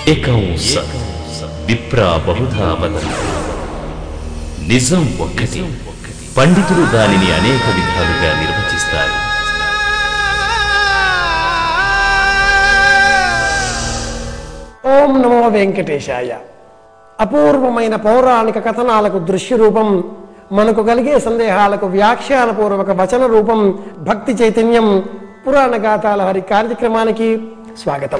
ఏకం సత్ విప్రా బహుధా వదంతి నిజం ఒక్కటి పండితులు దానిని అనేక విధాలుగా నిర్వచిస్తారు ఓం నమో వెంకటేశాయ అపూర్వమైన పౌరాణిక కథనాలకు దృశ్య రూపం మనకు కలిగే సందేహాలకు వ్యాఖ్యానపూర్వక వచన రూపం భక్తి చైతన్యం పురాణ గాథాల హరి కార్యక్రమానికి స్వాగతం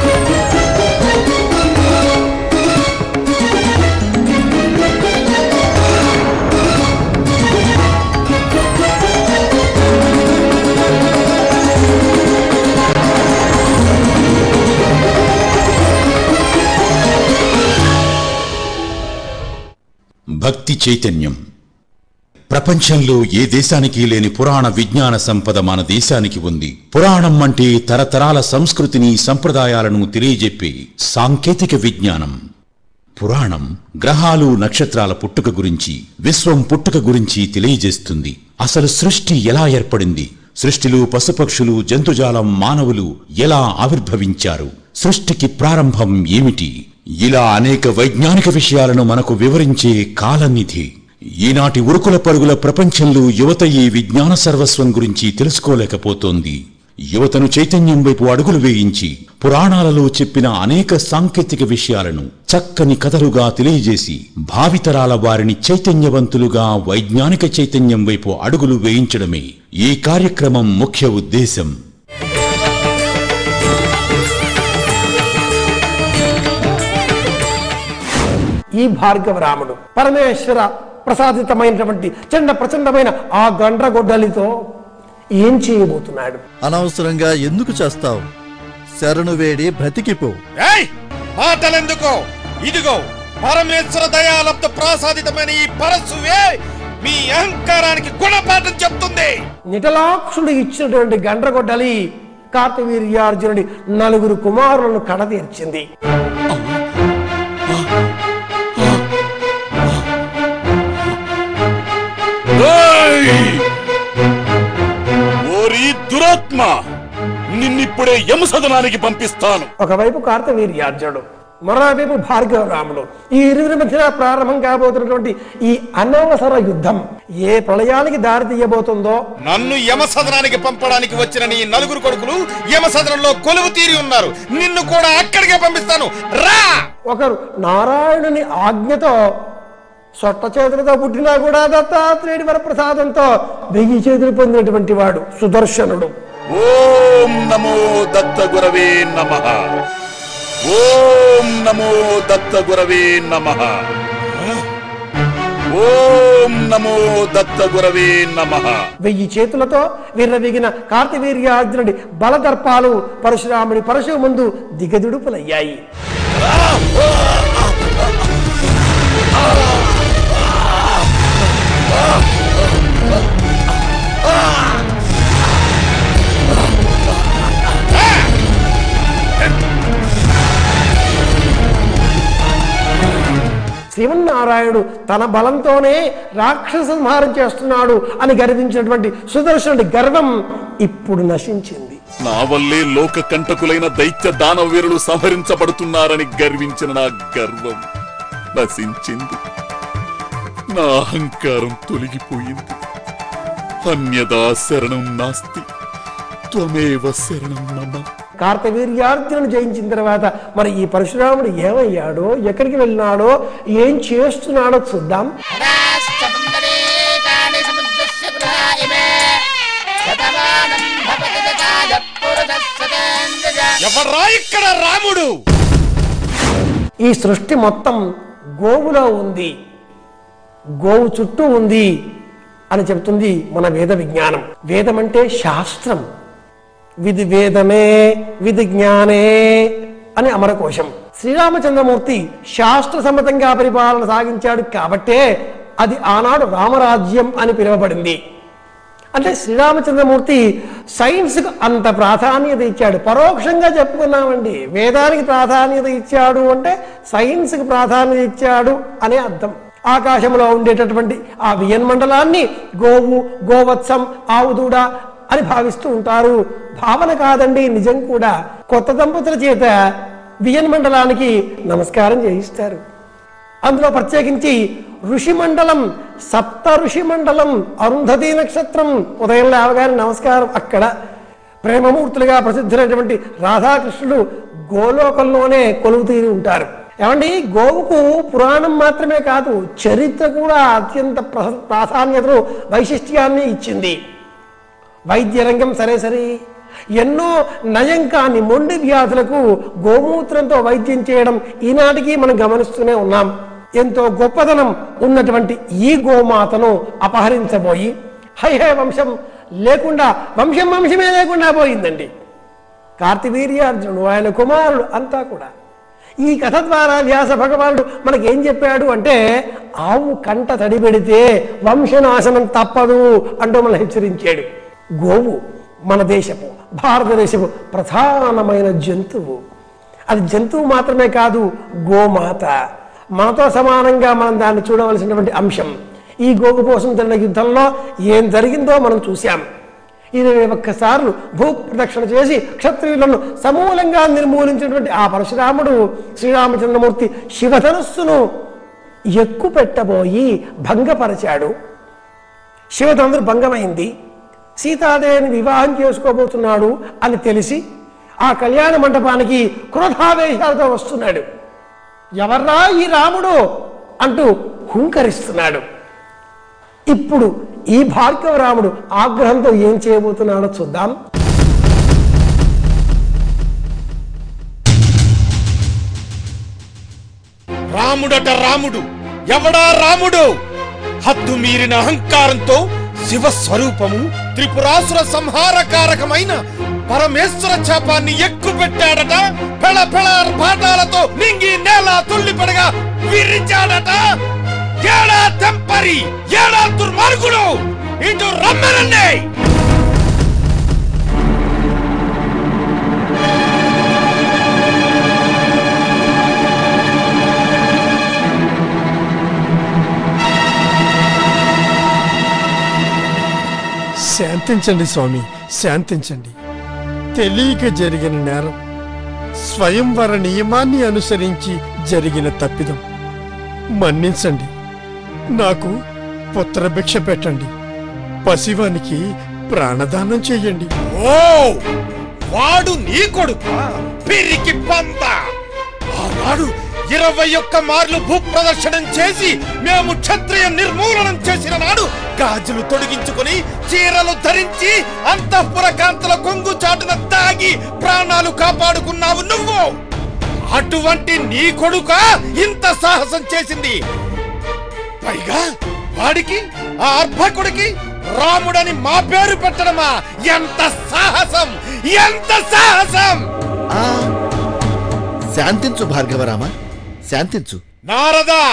భక్తి చైతన్యం ప్రపంచంలో ఏ దేశానికి లేని పురాణ విజ్ఞాన సంపద మన దేశానికి ఉంది పురాణం అంటే తరతరాల సంస్కృతిని సంప్రదాయాలను తెలియజెప్పే సాంకేతిక విజ్ఞానం పురాణం గ్రహాలు నక్షత్రాల పుట్టుక గురించి విశ్వం పుట్టుక గురించి తెలియజేస్తుంది అసలు సృష్టి ఎలా ఏర్పడింది సృష్టిలో పశుపక్షులు జంతుజాలం మానవులు ఎలా ఆవిర్భవించారు సృష్టికి ప్రారంభం ఏమిటి ఇలా అనేక వైజ్ఞానిక విషయాలను మనకు వివరించే కాలనిధి ఈనాటి ఉరుకుల పరుగుల ప్రపంచంలో యువత ఈ విజ్ఞాన సర్వస్వం గురించి తెలుసుకోలేకపోతోంది యువతను చైతన్యం వైపు అడుగులు వేయించి పురాణాలలో చెప్పిన అనేక సాంకేతిక విషయాలను చక్కని కథలుగా తెలియజేసి భావితరాల వారిని చైతన్యవంతులుగా వైజ్ఞానిక చైతన్యం వైపు అడుగులు వేయించడమే ఈ కార్యక్రమం ముఖ్య ఉద్దేశం ఈ భార్గవ రాముడు పరమేశ్వర ప్రసాదితమైనటువంటి చండ ప్రచండమైన ఆ గండ్రగొడ్డలితో ఏం చేయబోతున్నాడు అనవసరంగా ఎందుకు చేస్తావు శరణు వేడి బ్రతికిపో ఏయ్ మాటలెందుకో ఇదిగో పరమేశ్వర దయాలబ్ధ ప్రాసాదితమైన ఈ పరశువే మీ అహంకారానికి గుణపాఠం చెప్తుంది నిటలాక్షుడు ఇచ్చినటువంటి గండ్రగొడ్డలి కార్తవీర్యార్జునుడి నలుగురు కుమారులను కడతీర్చింది ఓరి దురాత్మ నిన్నిప్పుడే యమసదనానికి పంపిస్తాను ఒకవైపు కార్తవీర్యార్జునుడు మరోవైపు భార్గవ రాముడు ఈ ఇరువురి మధ్య ప్రారంభం కాబోతున్నటువంటి ఈ అనవసర యుద్ధం ఏ ప్రళయానికి దారి తీయబోతుందో నన్ను యమసదనానికి పంపడానికి వచ్చిన నీ నలుగురు కొడుకులు యమసదనంలో కొలువు తీరి ఉన్నారు నిన్ను కూడా అక్కడికే పంపిస్తాను రా ఒకరు నారాయణుని ఆజ్ఞతో సొట్ట చేతులతో పుట్టినా కూడా దత్తాత్రేయుడి వరప్రసాదంతో వెయ్యి చేతులు పొందినటువంటి వాడు సుదర్శనుడు ఓం నమో దత్త గురవే నమ ఓం నమో దత్త గురవే నమ ఓం నమో దత్త గురవే నమ వెయ్యి చేతులతో విర్రవిగిన కార్తవీర్యార్జునుడి బలదర్పాలు పరశురాముడి పరశువు ముందు దిగదుడుపులయ్యాయి శ్రీమన్నారాయణుడు తన బలంతోనే రాక్షస సంహారం చేస్తున్నాడు అని గర్వించినటువంటి సుదర్శనుడి గర్వం ఇప్పుడు నశించింది నా వల్లే లోక కంటకులైన దైత్య దానవ వీరులు సంహరించబడుతున్నారని గర్వించిన నా గర్వం నశించింది నా అహంకారం తొలగిపోయింది అన్యదా శరణం నాస్తి త్వమేవ శరణం మమ కార్తవీర్యార్జునుడు జయించిన తర్వాత మరి ఈ పరశురాముడు ఏమయ్యాడో ఎక్కడికి వెళ్ళినాడో ఏం చేస్తున్నాడో చూద్దాం రాష్ట్రపుండరీకాని సముద్రస్య గృహా ఇమే శతమానం భవతి దదాయ పురుషస్వతేంద్రజ ఎవర్రా ఇక్కడ రాముడు ఈ సృష్టి మొత్తం గోవులో ఉంది గోవు చుట్టూ ఉంది అని చెబుతుంది మన వేద విజ్ఞానం వేదం అంటే శాస్త్రం విధి వేదమే విధి జ్ఞానే అని అమరకోశం శ్రీరామచంద్రమూర్తి శాస్త్ర సమ్మతంగా పరిపాలన సాగించాడు కాబట్టే అది ఆనాడు రామరాజ్యం అని పిలువబడింది అంటే శ్రీరామచంద్రమూర్తి సైన్స్కు అంత ప్రాధాన్యత ఇచ్చాడు పరోక్షంగా చెప్పుకున్నామండి వేదానికి ప్రాధాన్యత ఇచ్చాడు అంటే సైన్స్కి ప్రాధాన్యత ఇచ్చాడు అనే అర్థం ఆకాశంలో ఉండేటటువంటి ఆ వియన్మండలాన్ని గోవు గోవత్సం ఆవుదూడ అని భావిస్తూ ఉంటారు భావన కాదండి నిజం కూడా కొత్త దంపతుల చేత వియన్ మండలానికి నమస్కారం చేయిస్తారు అందులో ప్రత్యేకించి ఋషి మండలం సప్త ఋషి మండలం అరుంధతి నక్షత్రం ఉదయం లేవగానే నమస్కారం అక్కడ ప్రేమమూర్తులుగా ప్రసిద్ధులైనటువంటి రాధాకృష్ణుడు గోలోకంలోనే కొలువు తీరి ఉంటారు ఏమండి గోవుకు పురాణం మాత్రమే కాదు చరిత్ర కూడా అత్యంత ప్ర- ప్రాధాన్యతను వైశిష్ట్యాన్ని ఇచ్చింది వైద్య రంగం సరే సరే ఎన్నో నయం కాని మొండి వ్యాధులకు గోమూత్రంతో వైద్యం చేయడం ఈనాటికి మనం గమనిస్తూనే ఉన్నాం ఎంతో గొప్పదనం ఉన్నటువంటి ఈ గోమాతను అపహరించబోయి హైహే వంశం లేకుండా వంశం వంశమే లేకుండా పోయిందండి కార్తివీర్యార్జునుడు ఆయన కుమారుడు అంతా కూడా ఈ కథ ద్వారా వ్యాస భగవానుడు మనకి ఏం చెప్పాడు అంటే ఆవు కంట తడి పెడితే వంశనాశనం తప్పదు అంటూ మనం హెచ్చరించాడు గోవు మన దేశపు భారతదేశపు ప్రధానమైన జంతువు అది జంతువు మాత్రమే కాదు గోమాత మనతో సమానంగా మనం దాన్ని చూడవలసినటువంటి అంశం ఈ గోవు కోసం జరిగిన యుద్ధంలో ఏం జరిగిందో మనం చూశాం ఇరవై ఒక్కసార్లు భూ ప్రదక్షిణ చేసి క్షత్రియులను సమూలంగా నిర్మూలించినటువంటి ఆ పరశురాముడు శ్రీరామచంద్రమూర్తి శివధనుస్సును ఎక్కు పెట్టబోయి భంగపరచాడు శివధనుడు భంగమైంది సీతాదేవిని వివాహం చేసుకోబోతున్నాడు అని తెలిసి ఆ కళ్యాణ మంటపానికి క్రోధావేశాలతో వస్తున్నాడు ఎవర్రా ఈ రాముడు అంటూ హుంకరిస్తున్నాడు ఇప్పుడు ఈ భార్గవ రాముడు ఆగ్రహంతో ఏం చేయబోతున్నాడో చూద్దాం రాముడట రాముడు ఎవడా రాముడు హద్దు మీరిన అహంకారంతో శివ స్వరూపము త్రిపురాసుర సంహారకారకమైన పరమేశ్వర చాపాన్ని ఎక్కుపెట్టాడట పెళ పెళ పాఠాలతో నింగి నేల తుల్లిపడగా విరిచాడట ఏడా తెంపరి ఏడా దుర్మార్గుడు ఇటు రమ్మనండి శాంతించండి స్వామి శాంతించండి తెలియక జరిగిన నేరం స్వయంవర నియమాన్ని అనుసరించి జరిగిన తప్పిదం మన్నించండి నాకు పుత్రభిక్ష పెట్టండి పసివానికి ప్రాణదానం చెయ్యండి ఓ వాడు నీ కొడుక పిరికి పంద ఆనాడు ఇరవై ఒక్క మార్లు భూప్రదర్శనం చేసి మేము క్షత్రియ నిర్మూలనం చేసిన నాడు గాజులు తొడిగించుకుని చీరలు ధరించి అంతఃపుర కాంతల కొంగు చాటున తాగి ప్రాణాలు కాపాడుకున్నావు నువ్వు అటువంటి నీ కొడుక ఇంత సాహసం చేసింది పైగా వాడికి ఆ అర్భకుడికి రాముడని మా పేరు పెట్టడమా ఎంత సాహసం ఎంత సాహసం ఆ శాంతించు భార్గవరామ శాంతించు నారదా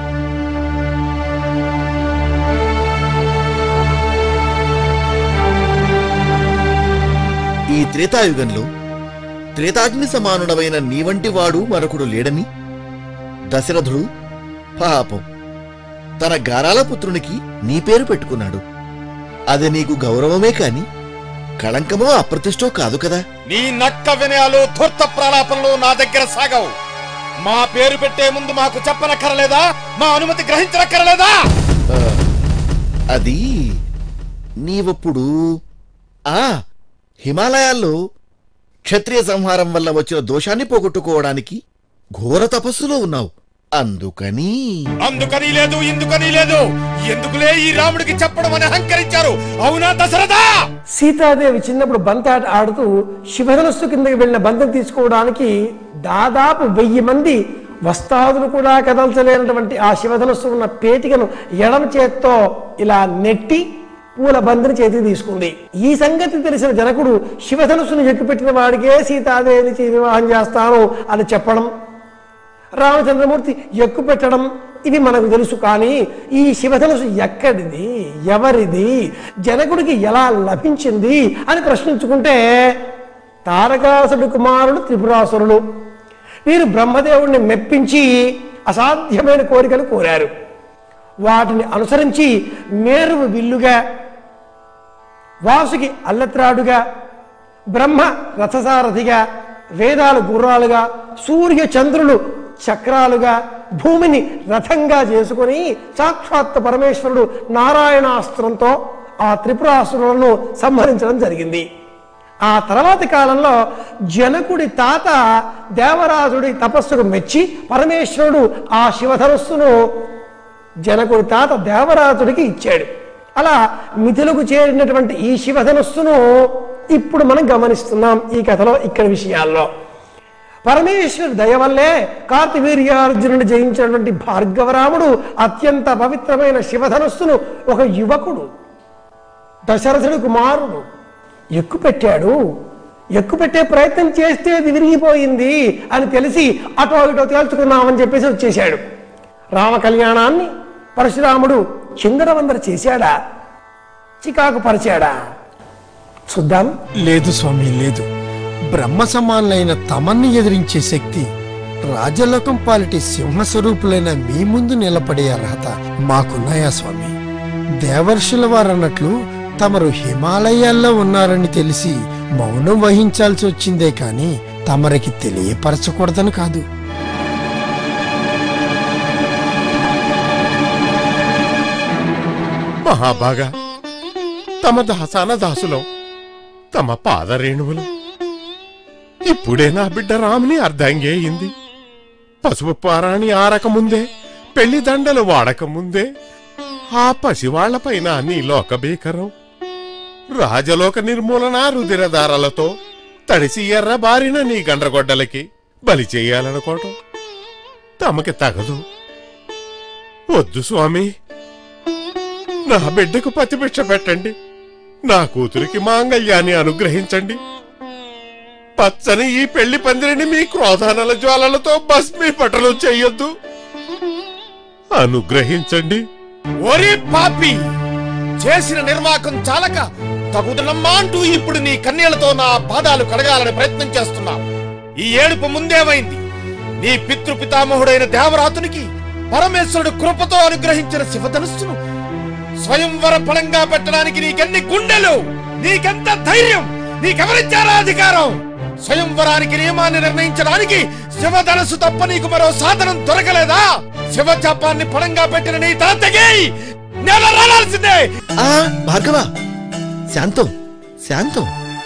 ఈ త్రేతాయుగంలో త్రేతాగ్ని సమానుడమైన నీ వంటి వాడు మరొకడు లేడని దశరథుడు పాపం తన గారాల పుత్రునికి నీ పేరు పెట్టుకున్నాడు అది నీకు గౌరవమే కాని కళంకమో అప్రతిష్టో కాదు కదా నీ నక్క వినయాలు ధూర్త ప్రలాపనలు నా దగ్గర సాగవు మా పేరు పెట్టే ముందు మాకు చెప్పనక్కరలేదా మా అనుమతి గ్రహించనక్కరలేదా అది నీవప్పుడు ఆ హిమాలయాల్లో క్షత్రియ సంహారం వల్ల వచ్చిన దోషాన్ని పోగొట్టుకోవడానికి ఘోర తపస్సులో ఉన్నావు అందుకని అందుకని లేదు ఇందుకని లేదు ఎందుకులే ఈ రాముడికి చెప్పడం అని అహంకరించారు అవునా దశరథా సీతాదేవి చిన్నప్పుడు బంతాట ఆడుతూ శివధనస్సు కిందకి వెళ్ళిన బంధం తీసుకోవడానికి దాదాపు వెయ్యి మంది వస్తాదులు కూడా కదల్చలేనటువంటి ఆ శివధనస్సు ఉన్న పేటికను ఎడమ చేత్తో ఇలా నెట్టి పూల బంతిని చేతికి తీసుకుంది ఈ సంగతి తెలిసిన జనకుడు శివధనుస్సును ఎక్కుపెట్టిన వాడికే సీతాదేవిని వివాహం చేస్తాను అని చెప్పడం రామచంద్రమూర్తి ఎక్కు పెట్టడం ఇవి మనకు తెలుసు కానీ ఈ శివధనుసు ఎక్కడిది ఎవరిది జనకుడికి ఎలా లభించింది అని ప్రశ్నించుకుంటే తారకాసుడి కుమారుడు త్రిపురాసురుడు వీరు బ్రహ్మదేవుడిని మెప్పించి అసాధ్యమైన కోరికలు కోరారు వాటిని అనుసరించి మేరువు విల్లుగా వాసుకి అల్లత్రాడుగా బ్రహ్మ రథసారథిగా వేదాలు గుర్రాలుగా సూర్య చంద్రులు చక్రాలుగా భూమిని రథంగా చేసుకొని సాక్షాత్ పరమేశ్వరుడు నారాయణాస్త్రంతో ఆ త్రిపురాసురులను సంహరించడం జరిగింది ఆ తర్వాతి కాలంలో జనకుడి తాత దేవరాజుడి తపస్సుకు మెచ్చి పరమేశ్వరుడు ఆ శివధనుస్సును జనకుడి తాత దేవరాజుడికి ఇచ్చాడు అలా మిథులకు చేరినటువంటి ఈ శివధనుస్సును ఇప్పుడు మనం గమనిస్తున్నాం ఈ కథలో ఇక్కడ విషయాల్లో పరమేశ్వరు దయ వల్లే కార్తవీర్యార్జునుడు జయించినటువంటి భార్గవరాముడు అత్యంత పవిత్రమైన శివధనుస్సును ఒక యువకుడు దశరథుడు కుమారుడు ఎక్కుపెట్టాడు ఎక్కుపెట్టే ప్రయత్నం చేస్తే అది విరిగిపోయింది అని తెలిసి అటో ఇటో తేల్చుకున్నామని చెప్పేసి వచ్చేశాడు రామ కళ్యాణాన్ని పరశురాముడు చిందరవందర చేశాడా చికాకు పరిచాడా చూద్దాం లేదు స్వామి లేదు బ్రహ్మ సమానులైన తమన్ని ఎదిరించే శక్తి రాజలోకం పాలిటి సింహస్వరూపులైన మీ ముందు నిలబడే అర్హత మాకున్నాయా స్వామి దేవర్షుల వారన్నట్లు తమరు హిమాలయాల్లో ఉన్నారని తెలిసి మౌనం వహించాల్సి వచ్చిందే కాని తమరికి తెలియపరచకూడదని కాదు మహాబాగా తమ దాసాన దాసులం తమ పాదరేణువులు ఇప్పుడే నా బిడ్డ రాముని అర్ధంగే అయింది పసుపు పారాణి ఆరకముందే పెళ్లి దండలు వాడకముందే ఆ పసివాళ్లపైన నీ లోకబీకరం రాజలోక నిర్మూలన రుదిరదారాలతో తడిసి ఎర్ర బారిన నీ గండ్రగొడ్డలకి బలి చెయ్యాలనుకోవటం తమకి తగదు వద్దు స్వామి నా బిడ్డకు పతిభిక్ష పెట్టండి నా కూతురికి మాంగళ్యాన్ని అనుగ్రహించండి పచ్చని ఈ పెళ్లి పందిరిని మీ క్రోధానల జ్వాలలతో భస్మీపటలు చెయ్యొద్దు అనుగ్రహించండి ఓరి పాపి చేసిన నిర్వాకం చాలక తగుదనమ్మా అంటూ ఇప్పుడు నీ కన్నీళ్లతో నా పాదాలు కడగాలని ప్రయత్నం చేస్తున్నావు ఈ ఏడుపు ముందేమైంది నీ పితృపితామహుడైన దేవరాతునికి పరమేశ్వరుడు కృపతో అనుగ్రహించిన శివధనుస్సును స్వయంవర ఫలంగా పెట్టడానికి నీకెన్ని గుండెలు నీకెంత ధైర్యం నీకెవరిచ్చారా అధికారం స్వయంవరానికి నియమాన్ని నిర్ణయించడానికి శివధనస్సు తప్ప నీకు మరో సాధనం దొరకలేదా శివచాపాన్ని ఫలంగా పెట్టిన నీ తల తెగేయ్ నెల రాలాల్సిందే ఆ భార్గవ శాంతం శాంతం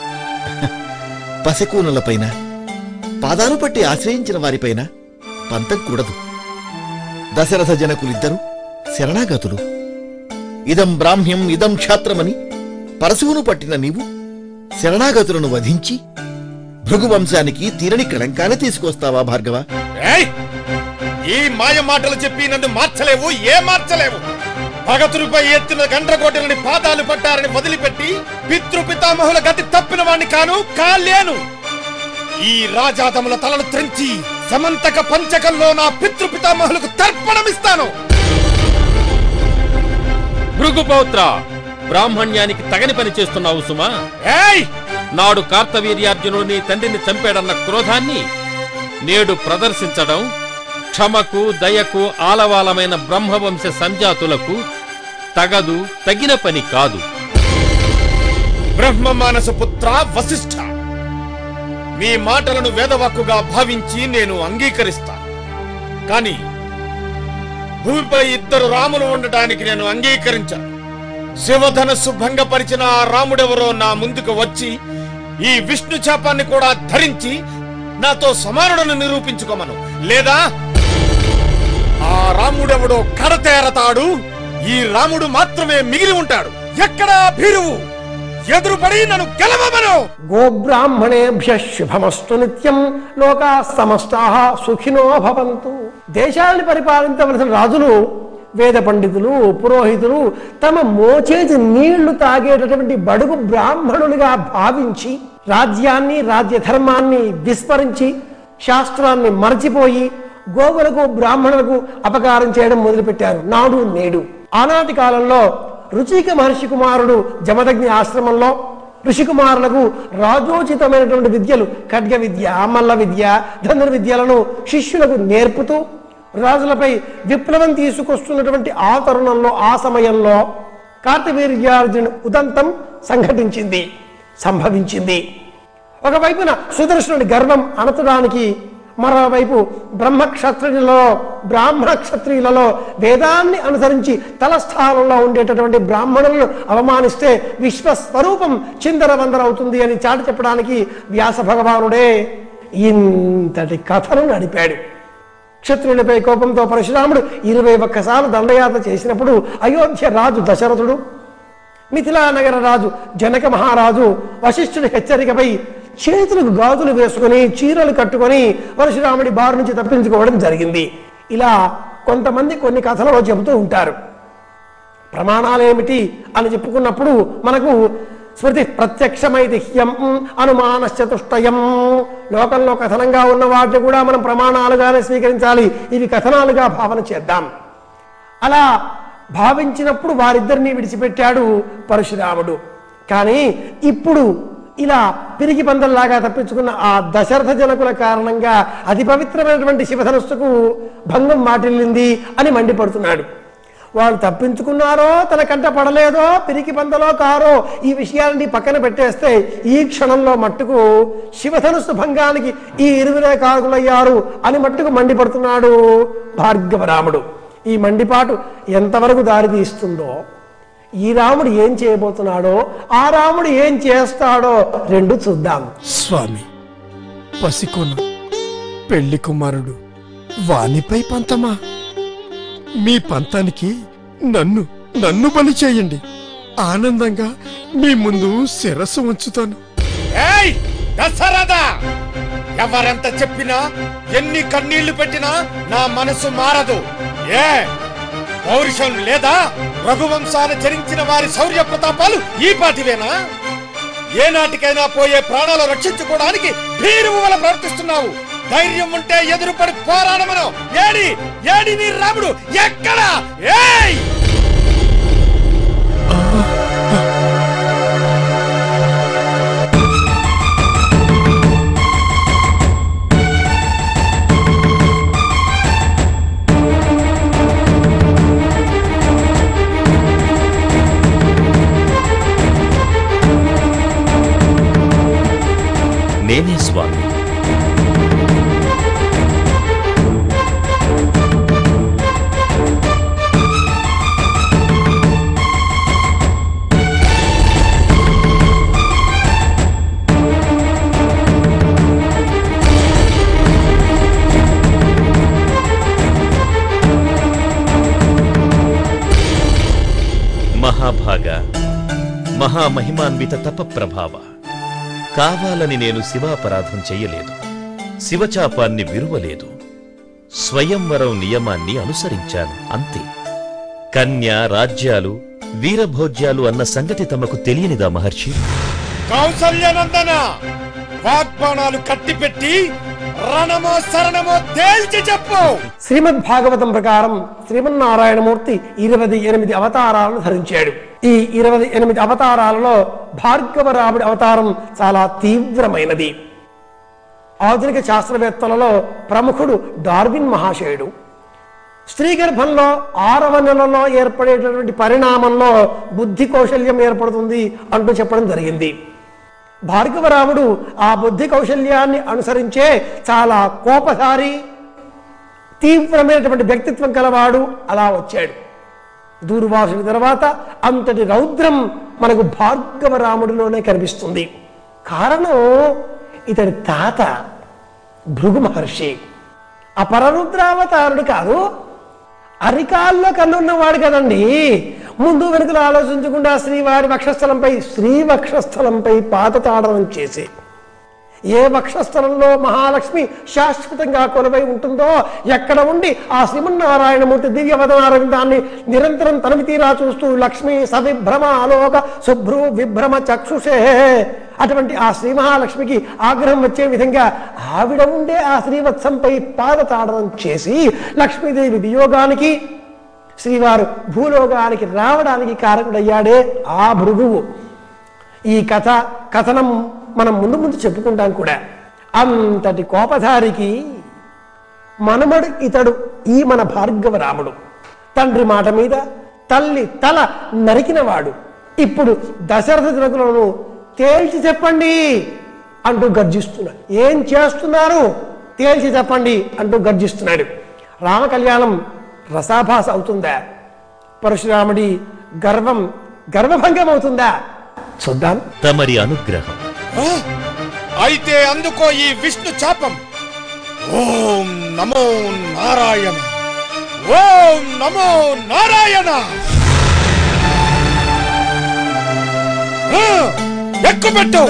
పసికూనలపైన పాదాలు పట్టి ఆశ్రయించిన వారిపైన పంతం కూడదు దశరథ జనకులిద్దరూ శరణాగతులు ఇదం బ్రాహ్మ్యం ఇదం క్షాత్రమని పరశువును పట్టిన నీవు శరణాగతులను వధించి భృగువంశానికి తీరని కళంకాన్ని తీసుకొస్తావా భార్గవ ఏయ్! ఈ మాయ మాటలు చెప్పి నన్ను మార్చలేవు ఏ మార్చలేవు భగతుడిపై ఎత్తిన గండ్రగోటలని పాదాలు పట్టారని వదిలిపెట్టి పితృపితామహుల గతి తప్పిన వాణ్ణి కాను కాలేను ఈ రాజాదముల తలను త్రెంచి సమంతక పంచకంలో నా పితృపితామహులకు తర్పణమిస్తాను భృగుపౌత్ర బ్రాహ్మణ్యానికి తగని పని చేస్తున్నావు సుమా ఏయ్ నాడు కార్తవీర్యార్జునుడు నీ తండ్రిని చంపాడన్న క్రోధాన్ని నేడు ప్రదర్శించడం క్షమకు దయకు ఆలవాలమైన బ్రహ్మవంశ సంజాతులకు తగదు తగిన పని కాదు బ్రహ్మ మానస పుత్ర వశిష్ఠ మీ మాటలను వేదవాక్కుగా భావించి నేను అంగీకరిస్తాను కానీ భూమిపై ఇద్దరు రాములు ఉండటానికి నేను అంగీకరించాను శివధనస్సు భంగపరిచిన ఆ రాముడెవరో నా ముందుకు వచ్చి ఈ విష్ణు శాపాన్ని కూడా ధరించి నాతో సమానుడను నిరూపించుకోమను లేదా ఆ రాముడెవడో కడతేరతాడు ఈ రాముడు మాత్రమే మిగిలి ఉంటాడు ఎక్కడా భీరువు ఎదురుపడి నన్ను గెలవమను గోబ్రాహ్మణేభ్య శుభమస్తు నిత్యం లోకా సమస్తా సుఖినో భవంతు దేశాన్ని పరిపాలించవలసిన రాజులు వేద పండితులు పురోహితులు తమ మోచేతి నీళ్లు తాగేటటువంటి బడుగు బ్రాహ్మణులుగా భావించి రాజ్యాన్ని రాజ్య ధర్మాన్ని విస్మరించి శాస్త్రాన్ని మరచిపోయి గోవులకు బ్రాహ్మణులకు అపకారం చేయడం మొదలుపెట్టారు నాడు నేడు ఆనాటి కాలంలో రుచిక మహర్షి కుమారుడు జమదగ్ని ఆశ్రమంలో ఋషికుమారులకు రాజోచితమైనటువంటి విద్యలు ఖడ్గ విద్య మల్ల విద్య ధనుర్విద్యలను శిష్యులకు నేర్పుతూ రాజులపై విప్లవం తీసుకొస్తున్నటువంటి ఆ తరుణంలో ఆ సమయంలో కార్తవీర్యార్జున ఉదంతం సంఘటించింది సంభవించింది ఒకవైపున సుదర్శనుడి గర్వం అణచడానికి మరోవైపు బ్రహ్మక్షత్రియులలో బ్రాహ్మణ క్షత్రియులలో వేదాన్ని అనుసరించి తలస్థానంలో ఉండేటటువంటి బ్రాహ్మణులను అవమానిస్తే విశ్వస్వరూపం చిందరవందర అవుతుంది అని చాటి చెప్పడానికి వ్యాస భగవానుడే ఇంతటి కథను నడిపాడు క్షత్రియులపై కోపంతో పరశురాముడు ఇరవై ఒక్కసార్లు దండయాత్ర చేసినప్పుడు అయోధ్య రాజు దశరథుడు మిథిలా నగర రాజు జనక మహారాజు వశిష్ఠుడి హెచ్చరికపై చేతులకు గాజులు వేసుకుని చీరలు కట్టుకొని పరశురాముడి బారు నుంచి తప్పించుకోవడం జరిగింది ఇలా కొంతమంది కొన్ని కథలలో చెబుతూ ఉంటారు ప్రమాణాలు ఏమిటి అని చెప్పుకున్నప్పుడు మనకు స్మృతి ప్రత్యక్షమైతి హ్యం అనుమానశ్చతుష్టయం లోకంలో కథనంగా ఉన్న వాటిని కూడా మనం ప్రమాణాలుగానే స్వీకరించాలి ఇవి కథనాలుగా భావన చేద్దాం అలా భావించినప్పుడు వారిద్దరిని విడిచిపెట్టాడు పరశురాముడు కానీ ఇప్పుడు ఇలా పిరిగి పందల్లాగా తప్పించుకున్న ఆ దశరథ జనకుల కారణంగా అతి పవిత్రమైనటువంటి శివధనస్సుకు భంగం వాటిల్లింది అని మండిపడుతున్నాడు వాళ్ళు తప్పించుకున్నారో తన కంట పడలేదో పిరికి పందలో కారో ఈ విషయాలని పక్కన పెట్టేస్తే ఈ క్షణంలో మట్టుకు శివధనుస్సు భంగానికి ఈ ఇరువురే కారుకులయ్యారు అని మట్టుకు మండిపడుతున్నాడు భార్గవరాముడు ఈ మండిపాటు ఎంతవరకు దారి తీస్తుందో ఈ రాముడు ఏం చేయబోతున్నాడో ఆ రాముడు ఏం చేస్తాడో రెండు చూద్దాం స్వామి పసికొన పెళ్లి కుమారుడు వానిపై పంతమా మీ పంతానికి నన్ను నన్ను బలి చేయండి ఆనందంగా మీ ముందు శిరస్సు ఉంచుతాను ఏయ్ దశరథ ఎవరెంత చెప్పినా ఎన్ని కన్నీళ్లు పెట్టినా నా మనసు మారదు ఏ పౌరుషం లేదా రఘువంశాన చరించిన వారి శౌర్య ప్రతాపాలు ఈ పాటివేనా ఏ నాటికైనా పోయే ప్రాణాలు రక్షించుకోవడానికి భీరువు వల్ల ప్రవర్తిస్తున్నావు ధైర్యం ఉంటే ఎదురుపడి పోరాడమను ఏడి ఏడి నీ రాముడు ఎక్కడా ఏయ్ నేనే స్వామి మహాభాగ మహామహిమాన్విత తప ప్రభావ కావాలని నేను శివాపరాధం చెయ్యలేదు శివచాపాన్ని విరువలేదు స్వయంవరం నియమాన్ని అనుసరించాను అంతే కన్య రాజ్యాలు వీరభోజ్యాలు అన్న సంగతి తమకు తెలియనిదా మహర్షి కౌసల్యనందన వాగ్బాణాలు కట్టిపెట్టి రణమో శరణమో తేల్చి చెప్పు శ్రీమద్ భాగవతం ప్రకారం శ్రీమన్నారాయణమూర్తి ఇరవై ఎనిమిది అవతారాలను ధరించాడు ఈ ఇరవై ఎనిమిది అవతారాలలో భార్గవరాముడి అవతారం చాలా తీవ్రమైనది ఆధునిక శాస్త్రవేత్తలలో ప్రముఖుడు డార్విన్ మహాశయుడు స్త్రీ గర్భంలో ఆరవ నెలలో ఏర్పడేటటువంటి పరిణామంలో బుద్ధి కౌశల్యం ఏర్పడుతుంది అంటూ చెప్పడం జరిగింది భార్గవరాముడు ఆ బుద్ధి కౌశల్యాన్ని అనుసరించే చాలా కోపధారి తీవ్రమైనటువంటి వ్యక్తిత్వం కలవాడు అలా వచ్చాడు దూర్వాసుడి తర్వాత అంతటి రౌద్రం మనకు భార్గవరాముడిలోనే కనిపిస్తుంది కారణం ఇతడి తాత భృగు మహర్షి అపరరుద్రావతారుడు కాదు అరికాల్లో కన్నున్నవాడు కదండి ముందు వెనుకలు ఆలోచించకుండా శ్రీవారి వక్షస్థలంపై శ్రీ వక్షస్థలంపై పాత తాడనం చేసి ఏ వక్షస్థలంలో మహాలక్ష్మి శాశ్వతంగా కొలువై ఉంటుందో ఎక్కడ ఉండి ఆ శ్రీమన్నారాయణమూర్తి దివ్య వదనారవిందాన్ని నిరంతరం తనివి తీరా చూస్తూ లక్ష్మి సవిభ్రమ ఆలోక శుభ్రు విభ్రమ చక్షుషే అటువంటి ఆ శ్రీ మహాలక్ష్మికి ఆగ్రహం వచ్చే విధంగా ఆవిడ ఉండే ఆ శ్రీవత్సంపై పాద తాడనం చేసి లక్ష్మీదేవి వియోగానికి శ్రీవారు భూలోకానికి రావడానికి కారకుడయ్యాడే ఆ భృగువు ఈ కథ కథనం మనం ముందు ముందు చెప్పుకుంటాం కూడా అంతటి కోపధారికి మనమడు ఇతడు ఈ మన భార్గవ రాముడు తండ్రి మాట మీద తల్లి తల నరికినవాడు ఇప్పుడు దశరథ జనకులను తేల్చి చెప్పండి అంటూ గర్జిస్తున్నారు ఏం చేస్తున్నారు తేల్చి చెప్పండి అంటూ గర్జిస్తున్నాడు రామ కళ్యాణం రసాభాస అవుతుందా పరశురాముడి గర్వం గర్వభంగం అవుతుందా చూద్దాం తమరి అనుగ్రహం ఆ? అయితే అందుకో ఈ విష్ణు చాపం ఓం నమో నారాయణ ఓం నమో నారాయణ ఆ, ఎక్కుపెట్టు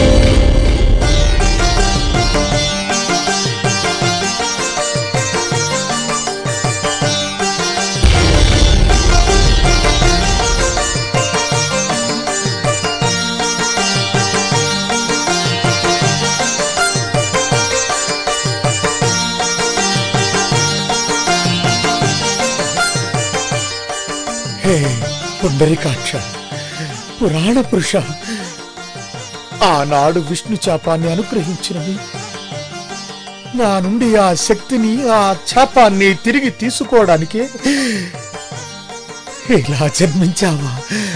హే పుండరీకాక్ష పురాణ పురుష ఆనాడు విష్ణు చాపాన్ని అనుగ్రహించినవి నా నుండి ఆ శక్తిని ఆ చాపాన్ని తిరిగి తీసుకోవడానికే ఇలా జన్మించావా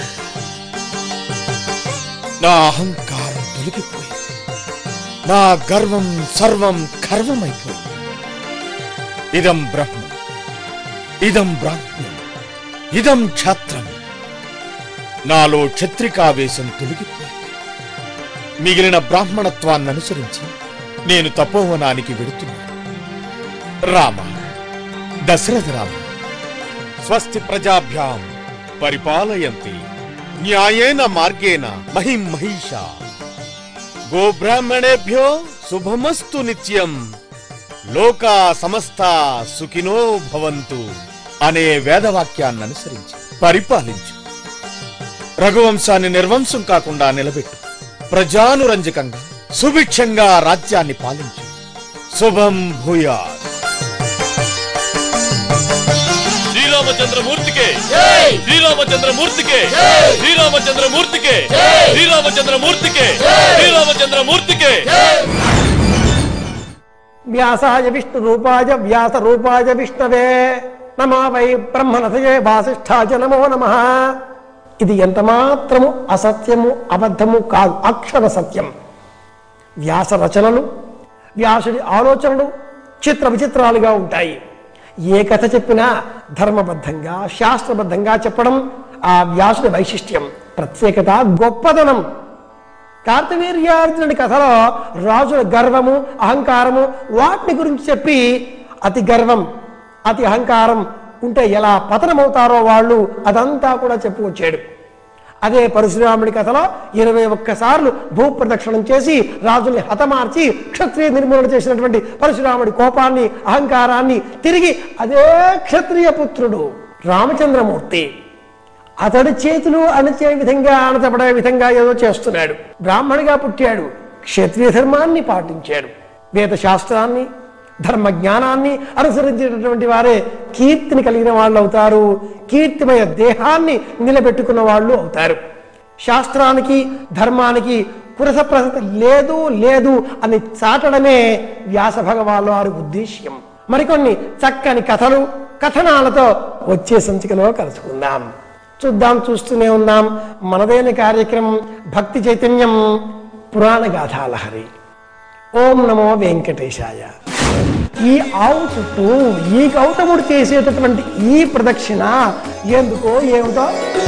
నా అహంకారం తొలగిపోయింది నా గర్వం సర్వం కర్వమైపోయింది ఇదం బ్రహ్మం ఇదం బ్రాహ్మ్యం ఇదం క్షాత్రం నాలో క్షత్రికావేశం తొలగిపోయింది మిగిలిన బ్రాహ్మణత్వాన్ని అనుసరించి నేను తపోవనానికి వెడుతున్నాను రామ దశరథ రామ స్వస్తి ప్రజాభ్యాం పరిపాలయంతి న్యాయేన మార్గేణ మహిం మహిషా గోబ్రాహ్మణేభ్యో శుభమస్తు నిత్యం లోకా సమస్త సుఖినో భవంతు అనే వేదవాక్యాన్ని అనుసరించి పరిపాలించు రఘువంశాన్ని నిర్వంశం కాకుండా నిలబెట్టు ప్రజానురంజకంగా సుభిక్షంగా రాజ్యాన్ని పాలించు శుభం భూయాత్ శ్రీరామచంద్రమూర్తికే శ్రీరామచంద్రమూర్తికే శ్రీరామచంద్రమూర్తికే శ్రీరామచంద్రమూర్తికే శ్రీరామచంద్రమూర్తికే వ్యాసాయ విష్ణు రూపాయ వ్యాస రూపాయ విష్ణవే నమా వై బ్రహ్మనథయే వాసిష్ఠాయ నమో నమ ఇది ఎంత మాత్రము అసత్యము అబద్ధము కాదు అక్షర సత్యం వ్యాస రచనలు వ్యాసుడి ఆలోచనలు చిత్ర విచిత్రాలుగా ఉంటాయి ఏ కథ చెప్పినా ధర్మబద్ధంగా శాస్త్రబద్ధంగా చెప్పడం ఆ వ్యాసుడి వైశిష్ట్యం ప్రత్యేకత గొప్పదనం కార్తవీర్యార్జునుడి కథలో రాజుల గర్వము అహంకారము వాటిని గురించి చెప్పి అతి గర్వం అతి అహంకారం ఉంటే ఎలా పతనమవుతారో వాళ్ళు అదంతా కూడా చెప్పుకొచ్చాడు అదే పరశురాముడి కథలో ఇరవై ఒక్కసార్లు భూప్రదక్షిణం చేసి రాజుల్ని హతమార్చి క్షత్రియ నిర్మూలన చేసినటువంటి పరశురాముడి కోపాన్ని అహంకారాన్ని తిరిగి అదే క్షత్రియ పుత్రుడు రామచంద్రమూర్తి అతడి చేతులు అణచే విధంగా అణచబడే విధంగా ఏదో చేస్తున్నాడు బ్రాహ్మణిగా పుట్టాడు క్షత్రియ ధర్మాన్ని పాటించాడు వేద శాస్త్రాన్ని ధర్మ జ్ఞానాన్ని అనుసరించేటటువంటి వారే కీర్తిని కలిగిన వాళ్ళు అవుతారు కీర్తిమయ దేహాన్ని నిలబెట్టుకున్న వాళ్ళు అవుతారు శాస్త్రానికి ధర్మానికి పురస ప్రసక్తి లేదు లేదు అని చాటడమే వ్యాస భగవాన్ వారి ఉద్దేశ్యం మరికొన్ని చక్కని కథలు కథనాలతో వచ్చే సంచికలో కలుసుకుందాం చూద్దాం చూస్తూనే ఉందాం మనదైన కార్యక్రమం భక్తి చైతన్యం పురాణ గాథాలహరి ఓం నమో వెంకటేశాయ ఈ ఆవు చుట్టూ ఈ గౌతముడు చేసేటటువంటి ఈ ప్రదక్షిణ ఎందుకో ఏమిటో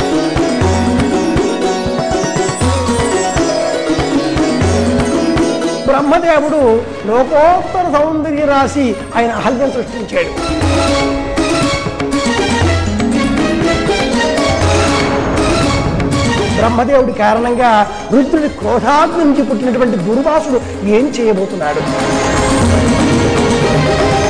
బ్రహ్మదేవుడు లోకోత్తర సౌందర్య రాశి ఆయన అహల్యం సృష్టించాడు బ్రహ్మదేవుడి కారణంగా రుద్రుడి క్రోధాగ్ని నుంచి పుట్టినటువంటి దుర్వాసుడు ఏం చేయబోతున్నాడు